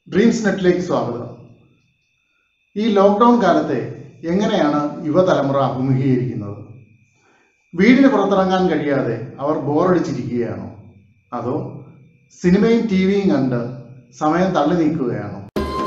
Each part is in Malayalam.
ഡ്രീംസ് നെറ്റിലേക്ക് സ്വാഗതം ഈ ലോക്ക്ഡൗൺ കാലത്തെ എങ്ങനെയാണ് യുവതലമുറ അഭിമുഖീകരിക്കുന്നത് വീടിന് പുറത്തിറങ്ങാൻ കഴിയാതെ അവർ ബോറടിച്ചിരിക്കുകയാണോ അതോ സിനിമയും ടി വിയും കണ്ട് സമയം തള്ളി നീക്കുകയാണോ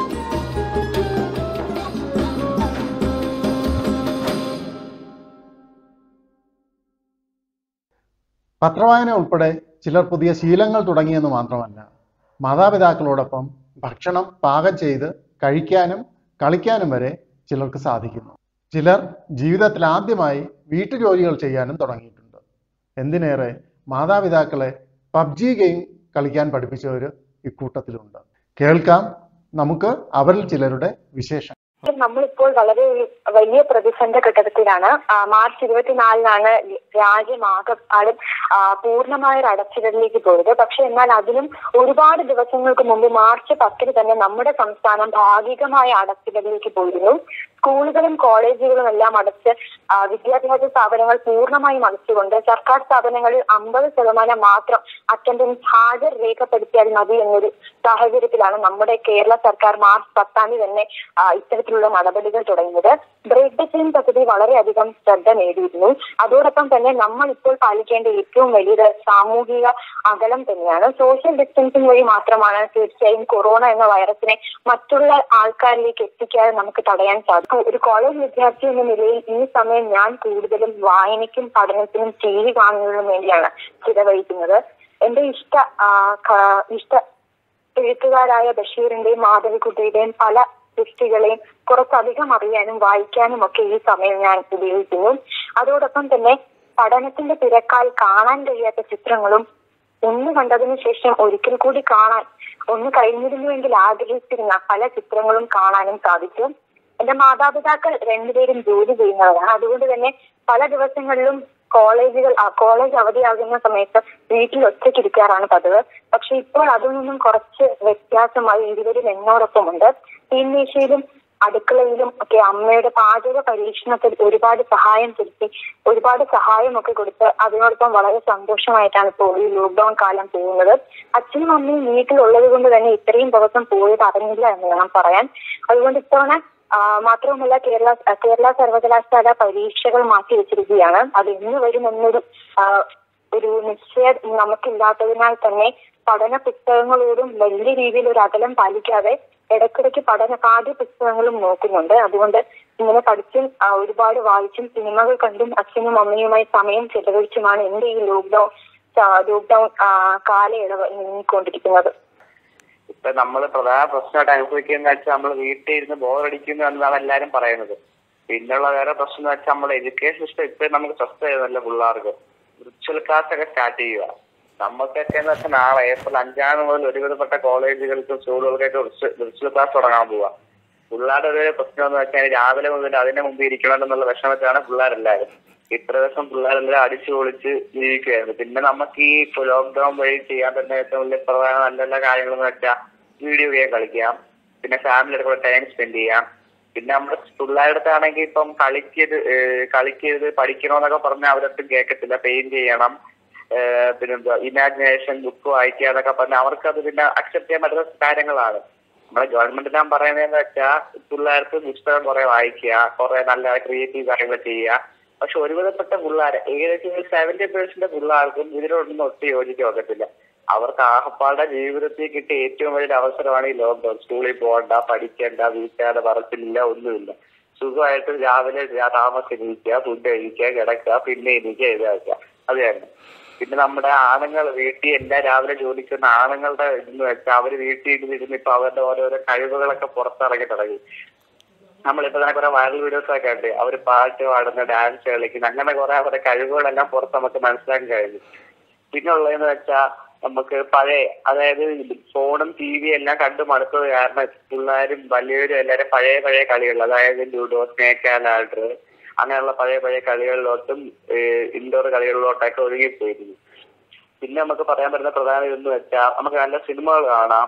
പത്രവായന ഉൾപ്പെടെ ചിലർ പുതിയ ശീലങ്ങൾ തുടങ്ങിയെന്ന് മാത്രമല്ല മാതാപിതാക്കളോടൊപ്പം ഭക്ഷണം പാകം ചെയ്ത് കഴിക്കാനും കളിക്കാനും വരെ ചിലർക്ക് സാധിക്കുന്നു ചിലർ ജീവിതത്തിൽ ആദ്യമായി വീട്ടുജോലികൾ ചെയ്യാനും തുടങ്ങിയിട്ടുണ്ട് എന്തിനേറെ മാതാപിതാക്കളെ പബ്ജി ഗെയിം കളിക്കാൻ പഠിപ്പിച്ചവർ ഇക്കൂട്ടത്തിലുണ്ട് കേൾക്കാം നമുക്ക് അവരിൽ ചിലരുടെ വിശേഷം നമ്മളിപ്പോൾ വളരെ ഒരു വലിയ പ്രതിസന്ധി ഘട്ടത്തിലാണ് ആ, മാർച്ച് ഇരുപത്തിനാലിനാണ് രാജ്യമാകെ ആളും പൂർണ്ണമായ ഒരു അടച്ചിടലിലേക്ക് പോയത് പക്ഷെ എന്നാൽ അതിനും ഒരുപാട് ദിവസങ്ങൾക്ക് മുമ്പ് മാർച്ച് പത്തിന് തന്നെ നമ്മുടെ സംസ്ഥാനം ഭാഗികമായ അടച്ചിടലിലേക്ക് പോയിരുന്നു സ്കൂളുകളും കോളേജുകളും എല്ലാം അടച്ച് ആ, വിദ്യാഭ്യാസ സ്ഥാപനങ്ങൾ പൂർണ്ണമായും അടച്ചുകൊണ്ട് സർക്കാർ സ്ഥാപനങ്ങളിൽ അമ്പത് ശതമാനം മാത്രം അറ്റൻഡൻസ് ഹാജർ രേഖപ്പെടുത്തിയാൽ മതി എന്നൊരു സാഹചര്യത്തിലാണ് നമ്മുടെ കേരള സർക്കാർ മാർച്ച് പത്താം തീയതി തന്നെ ആ, ഇത്തരത്തിലുള്ള നടപടികൾ തുടങ്ങിയത് ബ്രേക്ക് ദ ചെയിൻ പദ്ധതി വളരെയധികം ശ്രദ്ധ നേടിയിരുന്നു അതോടൊപ്പം തന്നെ നമ്മൾ ഇപ്പോൾ പാലിക്കേണ്ട ഏറ്റവും വലിയത് സാമൂഹിക അകലം തന്നെയാണ് സോഷ്യൽ ഡിസ്റ്റൻസിംഗ് വഴി മാത്രമാണ് തീർച്ചയായും കൊറോണ എന്ന വൈറസിനെ മറ്റുള്ള ആൾക്കാരിലേക്ക് എത്തിക്കാതെ നമുക്ക് തടയാൻ സാധിക്കും ഒരു കോളേജ് വിദ്യാർത്ഥി എന്ന നിലയിൽ ഈ സമയം ഞാൻ കൂടുതലും വായനയ്ക്കും പഠനത്തിനും ടി വി കാണുന്നതിനും വേണ്ടിയാണ് ചിലവഴിക്കുന്നത് എന്റെ ഇഷ്ട ആ, ക- ഇഷ്ട എഴുത്തുകാരായ ബഷീറിന്റെയും മാധവിക്കുട്ടിയുടെയും പല സൃഷ്ടികളെയും കുറച്ചധികം അറിയാനും വായിക്കാനും ഒക്കെ ഈ സമയം ഞാൻ ഉപയോഗിക്കുന്നു അതോടൊപ്പം തന്നെ പഠനത്തിന്റെ തിരക്കാൽ കാണാൻ കഴിയാത്ത ചിത്രങ്ങളും ഒന്ന് കണ്ടതിനു ശേഷം ഒരിക്കൽ കൂടി കാണാൻ ഒന്ന് കഴിഞ്ഞിരുന്നുവെങ്കിൽ ആഗ്രഹിച്ചിരുന്ന പല ചിത്രങ്ങളും കാണാനും സാധിച്ചു എന്റെ മാതാപിതാക്കൾ രണ്ടുപേരും ജോലി ചെയ്യുന്നവരാണ് അതുകൊണ്ട് തന്നെ പല ദിവസങ്ങളിലും കോളേജുകൾ ആ, കോളേജ് അവധിയാകുന്ന സമയത്ത് വീട്ടിൽ ഒറ്റയ്ക്കിരിക്കാറാണ് പതിവ് പക്ഷെ ഇപ്പോൾ അതിൽ നിന്നും കുറച്ച് വ്യത്യാസമായി ഇരുവരും എന്നോടൊപ്പമുണ്ട് തീൻമേശയിലും അടുക്കളയിലും ഒക്കെ അമ്മയുടെ പാചക പരീക്ഷണത്തിൽ ഒരുപാട് സഹായം ചെലുത്തി ഒരുപാട് സഹായമൊക്കെ കൊടുത്ത് അതിനോടൊപ്പം വളരെ സന്തോഷമായിട്ടാണ് ഇപ്പോൾ ഈ ലോക്ക്ഡൌൺ കാലം പോകുന്നത് അച്ഛനും അമ്മയും വീട്ടിലുള്ളത് കൊണ്ട് തന്നെ ഇത്രയും ദിവസം പോയത് അറിഞ്ഞില്ല എന്ന് വേണം പറയാൻ അതുകൊണ്ട് ഇത്തവണ ആ, മാത്രവുമല്ല കേരള കേരള സർവകലാശാല പരീക്ഷകൾ മാറ്റി വെച്ചിരിക്കുകയാണ് അത് എന്ന് വരുമെന്നൊരു ആ, ഒരു നിശ്ചയം നമുക്കില്ലാത്തതിനാൽ തന്നെ പഠന പുസ്തകങ്ങളോടും വലിയ രീതിയിൽ ഒരു അകലം പാലിക്കാതെ ഇടയ്ക്കിടയ്ക്ക് പഠന പാഠ്യ പുസ്തകങ്ങളും നോക്കുന്നുണ്ട് അതുകൊണ്ട് ഇങ്ങനെ പഠിച്ചും ആ, ഒരുപാട് വായിച്ചും സിനിമകൾ കണ്ടും അച്ഛനും അമ്മയുമായി സമയം ചെലവഴിച്ചുമാണ് എന്റെ ഈ ലോക്ക്ഡൌൺ ലോക്ക്ഡൌൺ കാലയളവ് നീങ്ങിക്കൊണ്ടിരിക്കുന്നത് ഇപ്പൊ നമ്മൾ പ്രധാന പ്രശ്നമായിട്ട് അനുഭവിക്കുന്ന വെച്ചാൽ നമ്മൾ വീട്ടിൽ ഇരുന്ന് ബോറടിക്കുന്നു എന്നാണ് എല്ലാരും പറയുന്നത് പിന്നെയുള്ള വേറെ പ്രശ്നം എന്ന് വെച്ചാൽ നമ്മുടെ എഡ്യൂക്കേഷൻ സിസ്റ്റം ഇപ്പൊ നമുക്ക് സ്ട്രെസ് ചെയ്യുന്നല്ല പിള്ളേർക്ക് വിർച്വൽ ക്ലാസ് ഒക്കെ സ്റ്റാർട്ട് ചെയ്യുക നമുക്കൊക്കെ എന്ന് വെച്ചാൽ നാളെ ഏപ്രിൽ അഞ്ചാം മുതൽ ഒരുവിധപ്പെട്ട കോളേജുകൾക്കും സ്കൂളുകൾക്കൊക്കെ വിർച്വൽ ക്ലാസ് തുടങ്ങാൻ പോവാ പിള്ളേരുടെ ഒരു പ്രശ്നം എന്ന് വെച്ചാൽ രാവിലെ മുതൽ അതിന്റെ മുമ്പ് ഇരിക്കണം എന്നുള്ള വിഷമത്തിലാണ് പിള്ളേരെല്ലാരും ഇത്ര ദിവസം പിള്ളേരെല്ലാം അടിച്ചു പൊളിച്ച് ജീവിക്കുകയായിരുന്നു പിന്നെ നമുക്ക് ഈ ലോക്ക്ഡൌൺ വഴി ചെയ്യാൻ പറ്റുന്ന ഏറ്റവും വലിയ പ്രധാന നല്ല നല്ല കാര്യങ്ങൾ എന്ന് വെച്ചാൽ വീഡിയോ ഗെയിം കളിക്കാം പിന്നെ ഫാമിലിയുടെ കൂടെ ടൈം സ്പെൻഡ് ചെയ്യാം പിന്നെ നമ്മുടെ പിള്ളേരുടെ അടുത്താണെങ്കിൽ ഇപ്പം കളിക്കരുത് ഏഹ് കളിക്കരുത് പഠിക്കണമെന്നൊക്കെ പറഞ്ഞാൽ അവരൊട്ടും കേൾക്കത്തില്ല പെയിന്റ് ചെയ്യണം ഏഹ് പിന്നെന്താ ഇമാജിനേഷൻ ബുക്ക് വായിക്കുക എന്നൊക്കെ പറഞ്ഞാൽ അവർക്കത് പിന്നെ അക്സെപ്റ്റ് ചെയ്യാൻ പറ്റുന്ന കാര്യങ്ങളാണ് നമ്മുടെ ഗവൺമെന്റ് ഞാൻ പറയുന്നതെന്ന് വെച്ചാൽ പിള്ളേർക്ക് പുസ്തകം കുറെ വായിക്കുക കുറെ നല്ല ക്രിയേറ്റീവ് കാര്യങ്ങൾ ചെയ്യുക പക്ഷെ ഒരുവിധപ്പെട്ട പിള്ളേർ ഏകദേശം ഒരു സെവന്റി പെർസെന്റ് പിള്ളേർക്കും ഇതിനോടൊന്നും ഒട്ടും യോജിക്കാൻ ഒക്കത്തില്ല അവർക്ക് ആഹപ്പാടെ ജീവിതത്തിൽ കിട്ടിയ ഏറ്റവും വലിയ അവസരമാണ് ഈ ലോക്ക്ഡൌൺ സ്കൂളിൽ പോകണ്ട പഠിക്കണ്ട വീട്ടുകാരുടെ പറച്ചിലില്ല ഒന്നുമില്ല സുഖമായിട്ട് രാവിലെ രാ- താമസം എണീക്കുക ഫുഡ് കഴിക്കുക കിടക്കുക പിന്നെ എണീക്കുക ഇതാക്കുക അത് തന്നെ പിന്നെ നമ്മുടെ ആണുങ്ങൾ വീട്ടിൽ എല്ലാം രാവിലെ ജോലിക്ക് വന്ന ആണുങ്ങളുടെ ഇതെന്ന് വെച്ചാൽ അവര് വീട്ടിൽ ഇരുന്ന് ഇരുന്ന് ഇപ്പൊ അവരുടെ ഓരോരോ കഴിവുകളൊക്കെ പുറത്തിറങ്ങി തുടങ്ങി നമ്മളിപ്പോ തന്നെ കുറെ വൈറൽ വീഡിയോസ് ഒക്കെ ഉണ്ട് അവര് പാട്ട് പാടുന്ന ഡാൻസ് കളിക്കുന്ന അങ്ങനെ കുറെ അവരുടെ കഴിവുകളെല്ലാം പുറത്ത് നമുക്ക് മനസ്സിലാക്കാൻ കഴിഞ്ഞു പിന്നെ ഉള്ളതെന്ന് വെച്ചാൽ നമുക്ക് പഴയ അതായത് ഫോണും ടി വി എല്ലാം കണ്ടു മടുത്തത് കാരണം പിള്ളേരും വലിയവരും എല്ലാവരും പഴയ പഴയ കളികൾ അതായത് ലൂഡോ സ്നേക്ക് ആൻഡ് ലാഡർ അങ്ങനെയുള്ള പഴയ പഴയ കളികളിലോട്ടും ഇൻഡോർ കളികളിലോട്ടൊക്കെ ഒഴുകിപ്പോയിരുന്നു പിന്നെ നമുക്ക് പറയാൻ പറ്റുന്ന പ്രധാന ഇതെന്ന് വെച്ചാൽ നമുക്ക് നല്ല സിനിമകൾ കാണാം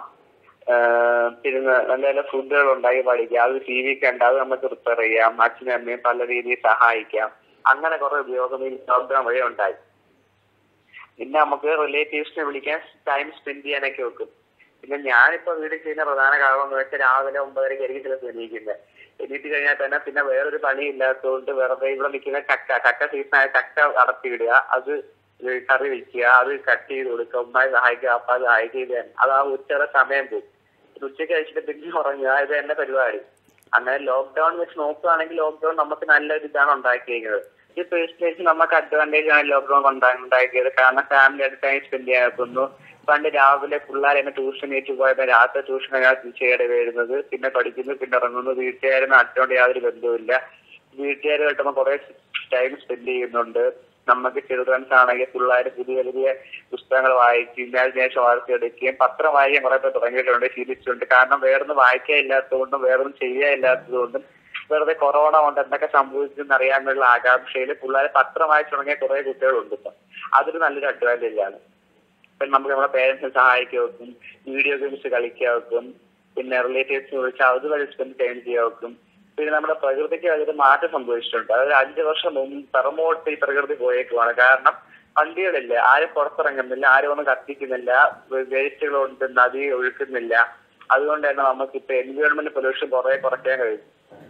ആഹ് പിന്നെ നല്ല നല്ല ഫുഡുകൾ ഉണ്ടാക്കി പഠിക്കാം അത് ടി വി കണ്ട് അത് നമുക്ക് പ്രിപ്പയർ ചെയ്യാം അച്ഛനും അമ്മയും പല രീതിയിൽ സഹായിക്കാം അങ്ങനെ കുറെ ഉപയോഗം ഈ ലോക്ക്ഡൌൺ വഴി ഉണ്ടായി പിന്നെ നമുക്ക് റിലേറ്റീവ്സിനെ വിളിക്കാൻ ടൈം സ്പെൻഡ് ചെയ്യാനൊക്കെ വെക്കും പിന്നെ ഞാനിപ്പോ വീട്ടിൽ ചെയ്യുന്ന പ്രധാന കാരണം എന്ന് വെച്ചാൽ രാവിലെ ഒമ്പതരയ്ക്ക് എനിക്ക് ചിലപ്പോൾ എണീക്കുന്നത് എണീറ്റ് കഴിഞ്ഞാൽ തന്നെ പിന്നെ വേറൊരു പണി ഇല്ലാത്തതുകൊണ്ട് വെറുതെ ഇവിടെ നിൽക്കുന്ന ചക്ക ചക്ക സീസണായ ചക്ക അടത്തിയിടുക അത് കറി വെക്കുക അത് കട്ട് ചെയ്ത് കൊടുക്കുക ഉമ്മായി സഹായിക്കുക അപ്പ അത് സഹായിക്കുക ഇത് തന്നെ. അത് ആ ഉച്ചയുടെ സമയം പോകും പിന്നെ ഉച്ചയ്ക്ക് കഴിച്ചിട്ട് പിന്നെ ഉറങ്ങുക ഇത് എന്റെ പരിപാടി അങ്ങനെ ലോക്ക്ഡൌൺ വെച്ച് നോക്കുകയാണെങ്കിൽ ലോക്ക്ഡൌൺ നമുക്ക് നല്ലൊരു ഇതാണ് ഉണ്ടാക്കിയിരിക്കുന്നത് ഈ പേഴ്സണേജ് നമുക്ക് അഡ്വാൻറ്റേജ് ആണ് ലോക്ക്ഡൌൺ ഉണ്ടാക്കിയത് കാരണം ഫാമിലി ആയിട്ട് ടൈം സ്പെൻഡ് ചെയ്യാൻ പറ്റുന്നു പണ്ട് രാവിലെ പിള്ളേർ എന്നെ ട്യൂഷൻ ഏറ്റ് പോയപ്പോ രാത്രി ട്യൂഷൻ ചെയ്യേണ്ടി വരുന്നത് പിന്നെ പഠിക്കുന്നു പിന്നെ ഇറങ്ങുന്നു വീട്ടുകാരെ നാട്ടിനോട് യാതൊരു ബന്ധവുമില്ല വീട്ടുകാരുമായിട്ട് കുറെ ടൈം സ്പെൻഡ് ചെയ്യുന്നുണ്ട് നമുക്ക് ചിൽഡ്രൻസ് ആണെങ്കിൽ പിള്ളേർ പുതിയ പുതിയ പുസ്തകങ്ങൾ വായിക്കും ഇമാജിനേഷൻ വളർത്തിയെടുക്കുകയും പത്രം വായിക്കാൻ കുറെ പേർ തുടങ്ങിയിട്ടുണ്ട് ശീലിച്ചിട്ടുണ്ട് കാരണം വേറൊന്നും വായിക്കാൻ ഇല്ലാത്തതുകൊണ്ടും വേറൊന്നും ചെയ്യാൻ ഇല്ലാത്തതുകൊണ്ടും വെറുതെ കൊറോണ കൊണ്ട് എന്തൊക്കെ സംഭവിച്ചെന്ന് അറിയാനുള്ള ആകാംക്ഷയിൽ പിള്ളേർ പത്രം വായിച്ചു തുടങ്ങിയ കുറെ കുട്ടികളുണ്ട് ഇപ്പം അതൊരു നല്ലൊരു അഡ്വാൻറ്റേജ് ആണ് ഇപ്പൊ നമുക്ക് നമ്മുടെ പേരൻസിനെ സഹായിക്കാൻ വെക്കും വീഡിയോ ഗെയിംസ് കളിക്കാൻ വെക്കും പിന്നെ റിലേറ്റീവ്സിനെ വിളിച്ച് അത് വഴി സ്പെൻഡ് ടൈം ചെയ്യാൻ വെക്കും പിന്നെ നമ്മുടെ പ്രകൃതിക്ക് അതൊരു മാറ്റം സംഭവിച്ചിട്ടുണ്ട് അതായത് അഞ്ചു വർഷം മുമ്പ് പിറമോട്ട് ഈ പ്രകൃതി പോയേക്കുവാണ് കാരണം വണ്ടികളില്ല ആരും പുറത്തിറങ്ങുന്നില്ല ആരും ഒന്നും കത്തിക്കുന്നില്ല വേസ്റ്റുകൾ കൊണ്ട് നദി ഒഴുക്കുന്നില്ല അതുകൊണ്ട് തന്നെ നമുക്ക് ഇപ്പൊ എൻവയോൺമെന്റ് പൊല്യൂഷൻ കുറെ കുറയ്ക്കാൻ കഴിയും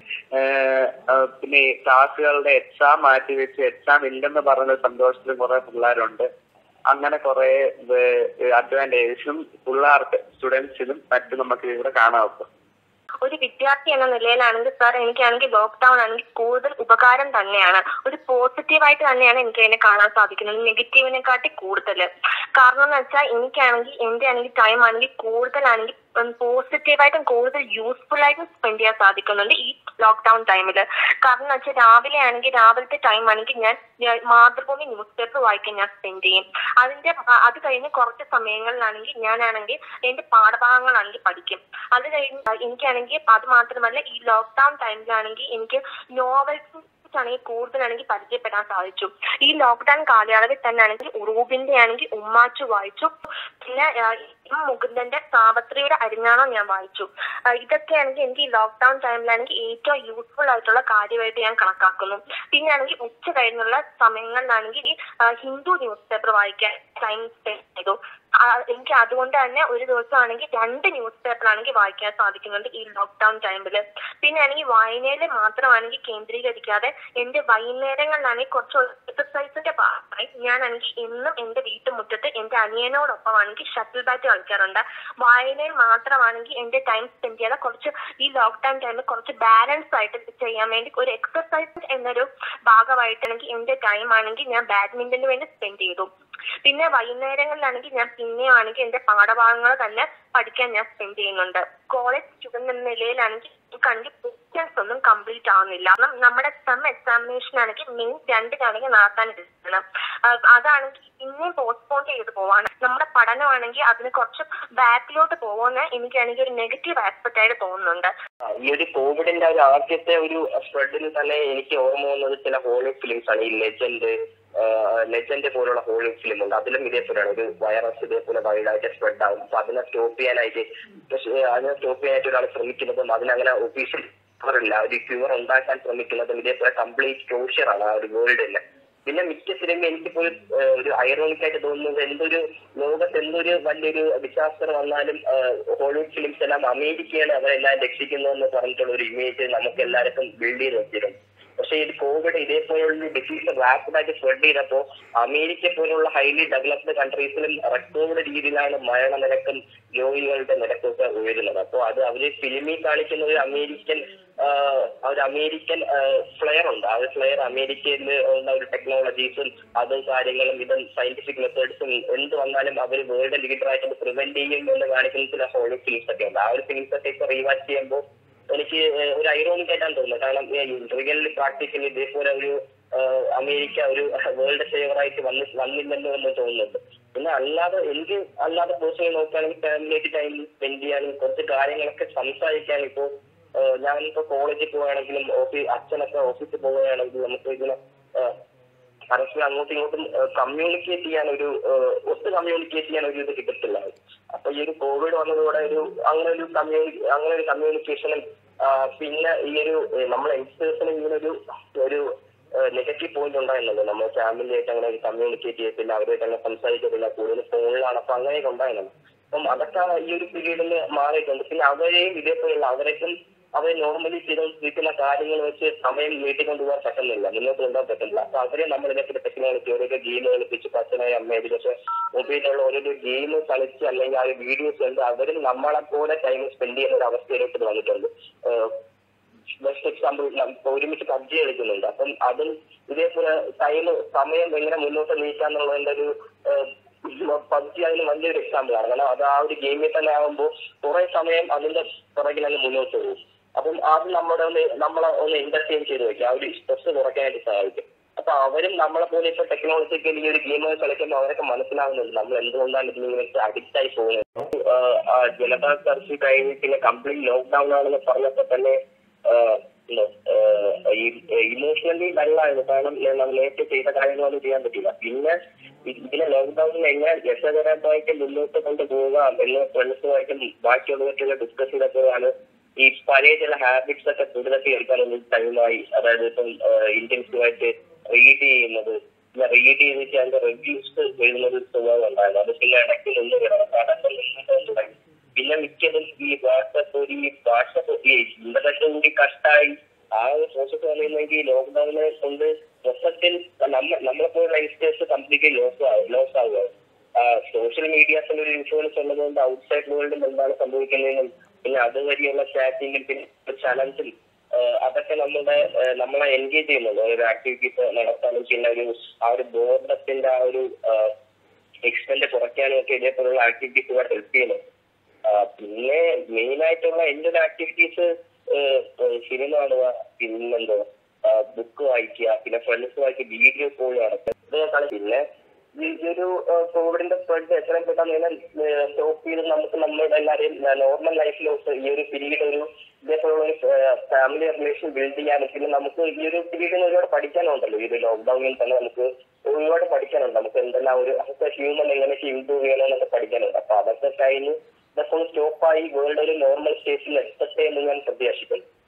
ഏഹ് ഏഹ് പിന്നെ ഈ ക്ലാസ്സുകളുടെ എക്സാം മാറ്റി വെച്ച് എക്സാം ഇല്ലെന്ന് പറഞ്ഞ സന്തോഷത്തിലും കുറെ പിള്ളേരുണ്ട് അങ്ങനെ കുറെ അഡ്വാൻറ്റേജസും പിള്ളേർക്ക് സ്റ്റുഡൻസിനും മറ്റും നമുക്ക് ഇവിടെ കാണാൻ പറ്റും ഒരു വിദ്യാർത്ഥി എന്ന നിലയിലാണെങ്കിൽ സാർ എനിക്കാണെങ്കിൽ ലോക്ക്ഡൌൺ ആണെങ്കിൽ കൂടുതൽ ഉപകാരം തന്നെയാണ് ഒരു പോസിറ്റീവായിട്ട് തന്നെയാണ് എനിക്ക് അതിനെ കാണാൻ സാധിക്കുന്നത് നെഗറ്റീവിനെക്കാട്ടി കൂടുതൽ കാരണം എന്ന് വെച്ചാൽ എനിക്കാണെങ്കിൽ എന്റെ ആണെങ്കിൽ ടൈം ആണെങ്കിൽ കൂടുതലാണെങ്കിൽ പോസിറ്റീവായിട്ടും കൂടുതൽ യൂസ്ഫുൾ ആയിട്ടും സ്പെൻഡ് ചെയ്യാൻ സാധിക്കുന്നുണ്ട് ഈ ലോക്ക്ഡൌൺ ടൈമിൽ കാരണം എന്ന് വെച്ചാൽ രാവിലെ ആണെങ്കിൽ രാവിലത്തെ ടൈം ആണെങ്കിൽ ഞാൻ ഞാൻ മാതൃഭൂമി ന്യൂസ് പേപ്പർ വായിക്കാൻ ഞാൻ സ്പെൻഡ് ചെയ്യും അതിന്റെ അ- അത് കഴിഞ്ഞ് കുറച്ച് സമയങ്ങളിലാണെങ്കിൽ ഞാനാണെങ്കിൽ എന്റെ പാഠഭാഗങ്ങളാണെങ്കിൽ പഠിക്കും അത് കഴിഞ്ഞ് എനിക്കാണെങ്കിൽ അത് മാത്രമല്ല ഈ ലോക്ക്ഡൌൺ ടൈമിലാണെങ്കിൽ എനിക്ക് നോവൽസ് ആണെങ്കിൽ കൂടുതലാണെങ്കിൽ പരിചയപ്പെടാൻ സാധിച്ചു ഈ ലോക്ക്ഡൌൺ കാലയളവിൽ തന്നെ ആണെങ്കിൽ ഉറൂബിന്റെ ആണെങ്കിൽ ഉമ്മാച്ചു വായിച്ചു പിന്നെ ആ, എം മുകുന്ദന്റെ സാവത്രിയുടെ അരിഞ്ഞാണോ ഞാൻ വായിച്ചു ആ, ഇതൊക്കെയാണെങ്കിൽ എനിക്ക് ഈ ലോക്ക്ഡൌൺ ടൈമിലാണെങ്കിൽ ഏറ്റവും യൂസ്ഫുൾ ആയിട്ടുള്ള കാര്യമായിട്ട് ഞാൻ കണക്കാക്കുന്നു പിന്നെ ആണെങ്കിൽ ഉച്ച കഴിഞ്ഞുള്ള സമയങ്ങളിലാണെങ്കിൽ ഈ ആ, ഹിന്ദു ന്യൂസ് പേപ്പർ വായിക്കാൻ ടൈം സ്പെൻഡ് ചെയ്തു ആ, എനിക്ക് അതുകൊണ്ട് തന്നെ ഒരു ദിവസം ആണെങ്കിൽ രണ്ട് ന്യൂസ് പേപ്പർ ആണെങ്കിൽ വായിക്കാൻ സാധിക്കുന്നുണ്ട് ഈ ലോക്ക്ഡൌൺ ടൈമിൽ പിന്നെ ആണെങ്കിൽ വായനയിൽ മാത്രമാണെങ്കിൽ കേന്ദ്രീകരിക്കാതെ എന്റെ വൈകുന്നേരങ്ങളിലാണെങ്കിൽ കുറച്ച് എക്സസൈസിന്റെ ഭാഗമായി ഞാനാണെങ്കിൽ എന്നും എന്റെ വീട്ടുമുറ്റത്ത് എന്റെ അനിയനോടൊപ്പം ആണെങ്കിൽ ഷട്ടിൽ ബാറ്റ് കളിക്കാറുണ്ട് വായനയിൽ മാത്രമാണെങ്കിൽ എന്റെ ടൈം സ്പെൻഡ് ചെയ്യാതെ കുറച്ച് ഈ ലോക്ക്ഡൌൺ ടൈമിൽ കുറച്ച് ബാലൻസ് ആയിട്ട് ചെയ്യാൻ വേണ്ടി ഒരു എക്സസൈസ് എന്നൊരു ഭാഗമായിട്ടാണെങ്കിൽ എന്റെ ടൈം ആണെങ്കിൽ ഞാൻ ബാഡ്മിന്റണിന് വേണ്ടി സ്പെൻഡ് ചെയ്തു പിന്നെ വൈകുന്നേരങ്ങളിലാണെങ്കിൽ ഞാൻ പിന്നെയും ആണെങ്കിൽ എന്റെ പാഠഭാഗങ്ങൾ തന്നെ പഠിക്കാൻ ഞാൻ സ്പെൻഡ് ചെയ്യുന്നുണ്ട് കോളേജ് സ്റ്റുഡന്റ് എന്ന നിലയിലാണെങ്കിൽ എനിക്കാണെങ്കിൽ ക്വസ്റ്റ്യൻസ് ഒന്നും കംപ്ലീറ്റ് ആവുന്നില്ല കാരണം നമ്മുടെ സെം എക്സാമിനേഷൻ ആണെങ്കിൽ മെയ് രണ്ടിനാണെങ്കിൽ നടത്താൻ ഇരിക്കണം അതാണെങ്കിൽ പിന്നെയും പോസ്റ്റ്പോൺ ചെയ്ത് പോവാണ് നമ്മുടെ പഠനമാണെങ്കിൽ അതിന് കുറച്ച് ബാക്കിലോട്ട് പോകുന്ന എനിക്കാണെങ്കിൽ ഒരു നെഗറ്റീവ് ആസ്പെക്ട് ആയിട്ട് തോന്നുന്നുണ്ട് ആ, ഈ ഒരു കോവിഡിന്റെ ഒരു ആദ്യത്തെ ഒരു സ്പ്രെഡിൽ തന്നെ എനിക്ക് ഓർമ്മ വന്നത് ചില ഹോളിവുഡ് ഫിലിംസ് ആണ് ഈ ലെജൻഡ് ലെജൻഡ് പോലുള്ള ഹോളിവുഡ് ഫിലിം ഉണ്ട് അതിലും ഇതേപോലെയാണ് ഒരു വൈറസ് ഇതേപോലെ വൈഡായിട്ട് സ്പ്രെഡ് ആകും അപ്പൊ അതിനെ സ്റ്റോപ്പ് ചെയ്യാനായിട്ട് പക്ഷേ അതിനെ സ്റ്റോപ്പ് ചെയ്യാനായിട്ട് ഒരാൾ ശ്രമിക്കുന്നതും അതിനങ്ങനെ ഒഫീഷ്യൽ ക്യൂറില്ല ഒരു ക്യൂർ ഉണ്ടാക്കാൻ ശ്രമിക്കുന്നതും ഇതേപോലെ കംപ്ലീറ്റ് ക്ലോഷ്യർ ആണ് ആ ഒരു വേൾഡിൽ പിന്നെ മിക്ക സിനിമ എനിക്കിപ്പോൾ ഒരു ഐറോണിക് ആയിട്ട് തോന്നുന്നത് എന്തൊരു ലോകത്ത് എന്തൊരു വലിയൊരു ഡിസാസ്റ്റർ വന്നാലും ഹോളിവുഡ് ഫിലിംസ് എല്ലാം അമേരിക്കയാണ് അവരെല്ലാം രക്ഷിക്കുന്നതെന്ന് പറഞ്ഞിട്ടുള്ള ഒരു ഇമേജ് നമുക്ക് എല്ലാവർക്കും ബിൽഡ് ചെയ്ത് വെച്ചിരുന്നു പക്ഷേ ഇത് കോവിഡ് ഇതേപോലുള്ള ഡിസീസ് റാപ്പിഡായിട്ട് സ്പ്രെഡ് ചെയ്തപ്പോൾ അമേരിക്ക പോലുള്ള ഹൈലി ഡെവലപ്ഡ് കൺട്രീസിലും റെക്കോർഡ് രീതിയിലാണ് മരണനിരക്കും രോഗികളുടെ നിരക്കൊക്കെ ഉയരുന്നത് അപ്പോൾ അത് അവര് ഫിലിമിൽ കാണിക്കുന്ന ഒരു അമേരിക്കൻ ആഹ്, ഒരു അമേരിക്കൻ ഫ്ലെയർ ഉണ്ട് ആ ഒരു ഫ്ലെയർ അമേരിക്കയിൽ ഉള്ള ഒരു ടെക്നോളജീസും അതും കാര്യങ്ങളും ഇതും സയന്റിഫിക് മെത്തേഡ്സും എന്ത് വന്നാലും അവർ വേൾഡ് ലീഡറായിട്ട് പ്രിവെന്റ് ചെയ്യും എന്ന് കാണിക്കുന്ന ചില ഹോളിവുഡ് ഫിലിംസ് ഒക്കെ ഉണ്ട് ആ ഒരു ഫിലിംസ് ഒക്കെ ഇപ്പൊ റീവാച്ച് ചെയ്യുമ്പോൾ എനിക്ക് ഏഹ്, ഒരു ഐറോണിക് ആയിട്ടാണ് തോന്നുന്നത് കാരണം റിയലി പ്രാക്ടിക്കലി ഇതേപോലെ ഒരു ആഹ്, അമേരിക്ക ഒരു വേൾഡ് സേവറായിട്ട് വന്നി വന്നില്ലല്ലോ എന്ന് തോന്നുന്നുണ്ട് പിന്നെ അല്ലാതെ എനിക്ക് അല്ലാതെ പേഴ്സണലി നോക്കുകയാണെങ്കിൽ ഫാമിലിയായിട്ട് ടൈം സ്പെൻഡ് ചെയ്യാനും കുറച്ച് കാര്യങ്ങളൊക്കെ സംസാരിക്കാനും ഇപ്പോൾ ഞാനിപ്പോ കോളേജിൽ പോവുകയാണെങ്കിലും ഓഫീസ് അച്ഛനൊക്കെ ഓഫീസിൽ പോവുകയാണെങ്കിലും നമുക്ക് ഇങ്ങനെ ആഹ്, പരസ്പരം അങ്ങോട്ടും ഇങ്ങോട്ടും കമ്മ്യൂണിക്കേറ്റ് ചെയ്യാൻ ഒരു ഏഹ്, ഒത്ത് കമ്മ്യൂണിക്കേറ്റ് ചെയ്യാൻ ഒരു ഇത് കിട്ടത്തില്ല അപ്പൊ ഈ ഒരു കോവിഡ് വന്നതോടെ ഒരു അങ്ങനെ ഒരു കമ്മ്യൂണി അങ്ങനെ ഒരു കമ്മ്യൂണിക്കേഷനും പിന്നെ ഈ ഒരു ഏഹ്, നമ്മളെ യങ്സ്റ്റേഴ്സിന് ഇങ്ങനെ ഒരു ഒരു നെഗറ്റീവ് പോയിന്റ് ഉണ്ടായിരുന്നല്ലോ നമ്മൾ ഫാമിലി ആയിട്ട് അങ്ങനെ കമ്മ്യൂണിക്കേറ്റ് ചെയ്യത്തില്ല അവരുമായിട്ട് അങ്ങനെ സംസാരിക്കത്തില്ല കൂടുതൽ ഫോണിലാണ് അപ്പൊ അങ്ങനെയൊക്കെ ഉണ്ടായിരുന്നല്ലോ അപ്പം അതൊക്കെ ഈ ഒരു പീരീഡിൽ മാറിയിട്ടുണ്ട് പിന്നെ അവരെയും ഇതേപോലെയുള്ള അവരൊക്കെ അവർ നോർമലി ചെയ്തുകൊണ്ടിരിക്കുന്ന കാര്യങ്ങൾ വെച്ച് സമയം നീട്ടിക്കൊണ്ടുപോകാൻ പറ്റുന്നില്ല മുന്നോട്ട് കൊണ്ടുപോകാൻ പറ്റുന്നില്ല അപ്പൊ അവരെ നമ്മൾ ഇതേപോലെ ടെക്നോളജി ഓരോരോ ഗെയിം കളിപ്പിച്ച് പച്ചനായ അമ്മ ഇതിലൊക്കെ മൊബൈലിലുള്ള ഓരോരോ ഗെയിം കളിച്ച് അല്ലെങ്കിൽ ആ വീഡിയോസ് കണ്ട് അവരും നമ്മളെ പോലെ ടൈം സ്പെൻഡ് ചെയ്യുന്ന ഒരു അവസ്ഥയിലോട്ട് വന്നിട്ടുണ്ട് ബെസ്റ്റ് എക്സാമ്പിൾ ഇപ്പൊ ഒരുമിച്ച് പബ്ജി കളിക്കുന്നുണ്ട് അപ്പം അതും ഇതേപോലെ ടൈം സമയം എങ്ങനെ മുന്നോട്ട് നീക്കാന്നുള്ളതിന്റെ ഒരു പബ്ജി അതിന് വലിയൊരു എക്സാമ്പിൾ ആണ് കാരണം അത് ആ ഒരു ഗെയിമിൽ തന്നെ ആകുമ്പോൾ കുറെ സമയം അതിന്റെ പുറകിൽ അങ്ങ് മുന്നോട്ട് പോകും അപ്പം അത് നമ്മുടെ ഒന്ന് നമ്മളെ ഒന്ന് എന്റർടൈൻ ചെയ്ത് വെക്കുക ആ ഒരു സ്ട്രെസ് കുറയ്ക്കാനായിട്ട് സഹായിക്കും അപ്പൊ അവരും നമ്മളെ പോലെ ഇപ്പൊ ടെക്നോളജിക്കൽ ഈ ഒരു ഗെയിം കളിക്കുമ്പോൾ അവരൊക്കെ മനസ്സിലാവുന്നുണ്ട് നമ്മൾ എന്തുകൊണ്ടാണ് ഇതിങ്ങനെ അഡിക്റ്റ് ആയി പോകുന്നത് ആഹ് ആ ജനതാ കർഫ്യൂ കഴിഞ്ഞ് പിന്നെ കംപ്ലീറ്റ് ലോക്ക്ഡൌൺ ആണെന്ന് പറഞ്ഞപ്പോ തന്നെ ഇമോഷണലി ഡള്ളായിരുന്നു കാരണം ഞാൻ നമ്മൾ നേരത്തെ ചെയ്ത കാര്യങ്ങളൊന്നും ചെയ്യാൻ പറ്റില്ല പിന്നെ ഇതിനെ ലോക്ക്ഡൌണിൽ എങ്ങനെ രസകരമായിട്ട് മുന്നോട്ട് കൊണ്ടുപോകാം എന്ന് ഫ്രണ്ട്സുമായിട്ടും ബാക്കിയുള്ളവരൊക്കെ ഡിസ്കസ് ചെയ്തപ്പോഴാണ് ഈ പഴയ ചില ഹാബിറ്റ്സ് ഒക്കെ കൂടുതൽ എടുക്കാനുള്ള ടൈമായി അതായത് ഇപ്പം ഇന്റൻസീവായിട്ട് റീഡ് ചെയ്യുന്നത് പിന്നെ റീഡ് ചെയ്തിട്ട് അതിന്റെ റിവ്യൂസ് എഴുതുന്നത് ഒരു സ്വഭാവം ഉണ്ടായിരുന്നു അത് പിന്നെ ഇടയ്ക്ക് നിന്ന് അതൊക്കെ നിന്നിട്ട് തുടങ്ങി പിന്നെ മിക്കതും ഈ വാട്സപ്പ് ഒരു ഈ വാട്സപ്പ് ഈ ഇന്റർനെറ്റ് കൂടി കട്ടായി ആ ഒരു പ്രോസസ് പറയുന്നെങ്കിൽ ലോക്ക്ഡൌണിനെ കൊണ്ട് മൊത്തത്തിൽ നമ്മ നമ്മളെ പോലുള്ള യങ്സ്റ്റേഴ്സ് കംപ്ലീറ്റ്ലി ലോസ് ആവും ലോസ് ആവുക സോഷ്യൽ മീഡിയാസിന്റെ ഒരു ഇൻഫ്ലുവൻസ് ഉള്ളതുകൊണ്ട് ഔട്ട്സൈഡ് വേൾഡിൽ എന്താണ് സംഭവിക്കുന്നതെന്നും പിന്നെ അതുവഴിയുള്ള ചാറ്റിങ്ങും പിന്നെ ചലഞ്ചും അതൊക്കെ നമ്മുടെ ഏഹ് നമ്മളെ എൻഗേജ് ചെയ്യുന്നുണ്ട് ഒരു ആക്ടിവിറ്റീസ് നടത്താനും പിന്നെ ഒരു ആ ഒരു ബോർഡത്തിന്റെ ആ ഒരു എക്സ്പെൻഡ് കുറയ്ക്കാനും ഒക്കെ ഇതേപോലുള്ള ആക്ടിവിറ്റീസ് ഇവിടെ ഹെൽപ്പ് ചെയ്യുന്നു ആ, പിന്നെ മെയിൻ ആയിട്ടുള്ള എന്റെ ഒരു ആക്ടിവിറ്റീസ് സിനിമ കാണുക പിന്നെന്തോ ബുക്ക് വായിക്കുക പിന്നെ ഫ്രണ്ട്സുമായിട്ട് വീഡിയോ കോൾ നടത്തുക ഇതൊക്കെയാണ് പിന്നെ ഈ ഈ ഒരു കോവിഡിന്റെ സ്പ്രെഡ് എത്രയും പെട്ടെന്ന് സ്റ്റോപ്പ് ചെയ്ത് നമുക്ക് നമ്മുടെ എല്ലാവരെയും നോർമൽ ലൈഫിലോട്ട് ഈ ഒരു പീരീഡ് ഒരു ഇതേപോലുള്ള ഒരു ഫാമിലി റിലേഷൻ ബിൽഡ് ചെയ്യാനും പിന്നെ നമുക്ക് ഈ ഒരു പീരീഡിൽ ഒരുപാട് പഠിക്കാനുണ്ടല്ലോ ഈ ഒരു ലോക്ക്ഡൌണിൽ തന്നെ നമുക്ക് ഒരുപാട് പഠിക്കാനുണ്ട് നമുക്ക് എന്തെല്ലാം ഒരു ഹ്യൂമൻ എങ്ങനെ ഇമ്പ്രൂവ് ചെയ്യണമെന്നൊക്കെ പഠിക്കാനുണ്ട് അപ്പൊ അതൊക്കെ കഴിഞ്ഞ് ഇതൊക്കെ സ്റ്റോപ്പായി വേൾഡ് ഒരു നോർമൽ സ്റ്റേറ്റിൽ എത്തട്ടെ എന്ന് ഞാൻ പ്രത്യാശിക്കുന്നു